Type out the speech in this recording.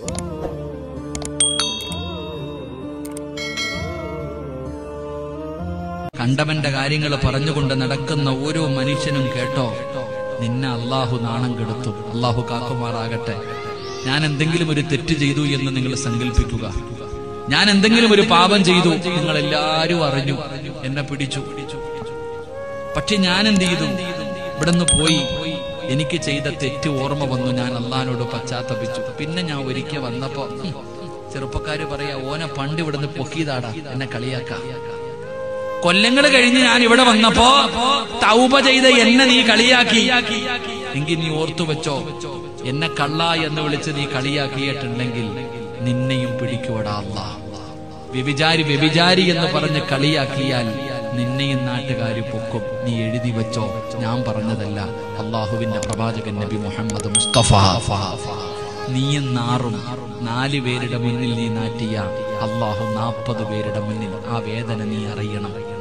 കണ്ടവന്റെ കാര്യങ്ങൾ പറഞ്ഞുകൊണ്ട് നടക്കുന്ന ഓരോ മനുഷ്യനും കേട്ടോ നിന്നെ അള്ളാഹു നാണം കെടുത്തും അള്ളാഹു കാക്കുമാറാകട്ടെ ഞാൻ എന്തെങ്കിലും ഒരു തെറ്റ് ചെയ്തു എന്ന് നിങ്ങൾ സങ്കല്പിക്കുക ഞാൻ എന്തെങ്കിലും ഒരു പാപം ചെയ്തു നിങ്ങൾ എല്ലാവരും അറിഞ്ഞു എന്നെ പിടിച്ചു പക്ഷെ ഞാൻ എന്ത് ചെയ്തു ഇവിടുന്ന് പോയി എനിക്ക് ചെയ്ത തെറ്റ് ഓർമ്മ വന്നു ഞാൻ അള്ളഹാനോട് പശ്ചാത്തപിച്ചു പിന്നെ ഞാൻ ഒരിക്കൽ വന്നപ്പോ ഹും, ചെറുപ്പക്കാര് പറയാ ഓനെ പണ്ട് ഇവിടുന്ന് പൊക്കിയതാടാ എന്നെ കളിയാക്ക കൊല്ലങ്ങൾ കഴിഞ്ഞ് ഞാൻ ഇവിടെ വന്നപ്പോ തൗപ ചെയ്ത എന്നെ നീ കളിയാക്കി എങ്കിൽ നീ ഓർത്തു വെച്ചോ എന്നെ കള്ള എന്ന് വിളിച്ച് നീ കളിയാക്കിയിട്ടുണ്ടെങ്കിൽ നിന്നെയും പിടിക്കുവടാ അല്ലാ വ്യഭിചാരി വ്യഭിചാരി എന്ന് പറഞ്ഞ് കളിയാക്കിയാൽ നിന്നെയും നാട്ടുകാർ പൊക്കും നീ എഴുതി വെച്ചോ ഞാൻ പറഞ്ഞതല്ല അള്ളാഹുവിന്റെ പ്രവാചകൻ നബി മുഹമ്മദ് മുസ്തഫ നീയും നാറും നാല് പേരുടെ മുന്നിൽ നീ നാറ്റിയ അള്ളാഹു നാൽപ്പത് പേരുടെ മുന്നിൽ ആ വേദന നീ അറിയണം